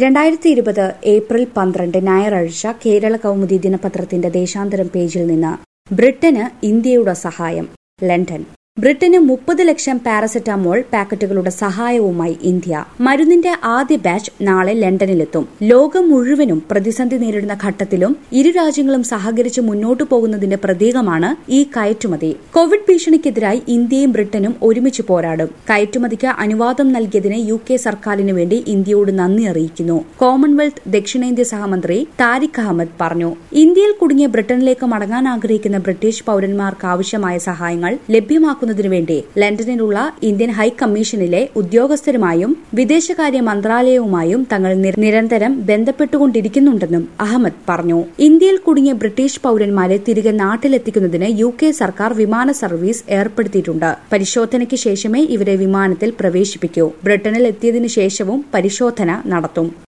രണ്ടായിരത്തി ഇരുപത് ഏപ്രിൽ പന്ത്രണ്ട് ഞായറാഴ്ച കേരള കൗമുദി ദിനപത്രത്തിന്റെ ദേശാന്തരം പേജിൽ നിന്ന് ബ്രിട്ടന് ഇന്ത്യയുടെ സഹായം ലണ്ടൻ ബ്രിട്ടന് മുപ്പത് ലക്ഷം പാരസെറ്റാമോൾ പാക്കറ്റുകളുടെ സഹായവുമായി ഇന്ത്യ മരുന്നിന്റെ ആദ്യ ബാച്ച് നാളെ ലണ്ടനിലെത്തും ലോകം മുഴുവനും പ്രതിസന്ധി നേരിടുന്ന ഘട്ടത്തിലും ഇരു രാജ്യങ്ങളും സഹകരിച്ച് മുന്നോട്ടു പോകുന്നതിന്റെ പ്രതീകമാണ് ഈ കയറ്റുമതി കോവിഡ് ഭീഷണിക്കെതിരായി ഇന്ത്യയും ബ്രിട്ടനും ഒരുമിച്ച് പോരാടും കയറ്റുമതിക്ക് അനുവാദം നൽകിയതിന് യു കെ സർക്കാരിന് വേണ്ടി ഇന്ത്യയോട് നന്ദി അറിയിക്കുന്നു കോമൺവെൽത്ത് ദക്ഷിണേന്ത്യ സഹമന്ത്രി താരിഖ് അഹമ്മദ് പറഞ്ഞു ഇന്ത്യയിൽ കുടുങ്ങിയ ബ്രിട്ടനിലേക്ക് മടങ്ങാൻ ആഗ്രഹിക്കുന്ന ബ്രിട്ടീഷ് പൌരന്മാർക്ക് ആവശ്യമായ സഹായങ്ങൾ ലഭ്യമാക്കും നടപ്പാക്കുന്നതിനു വേണ്ടി ലണ്ടനിലുള്ള ഇന്ത്യൻ ഹൈക്കമ്മീഷനിലെ ഉദ്യോഗസ്ഥരുമായും വിദേശകാര്യ മന്ത്രാലയവുമായും തങ്ങൾ നിരന്തരം ബന്ധപ്പെട്ടുകൊണ്ടിരിക്കുന്നുണ്ടെന്നും അഹമ്മദ് പറഞ്ഞു ഇന്ത്യയിൽ കുടുങ്ങിയ ബ്രിട്ടീഷ് പൌരന്മാരെ തിരികെ നാട്ടിലെത്തിക്കുന്നതിന് യു കെ സർക്കാർ വിമാന സർവീസ് ഏർപ്പെടുത്തിയിട്ടുണ്ട് പരിശോധനയ്ക്ക് ശേഷമേ ഇവരെ വിമാനത്തിൽ പ്രവേശിപ്പിക്കൂ ബ്രിട്ടനിൽ എത്തിയതിനു ശേഷവും പരിശോധന നടത്തും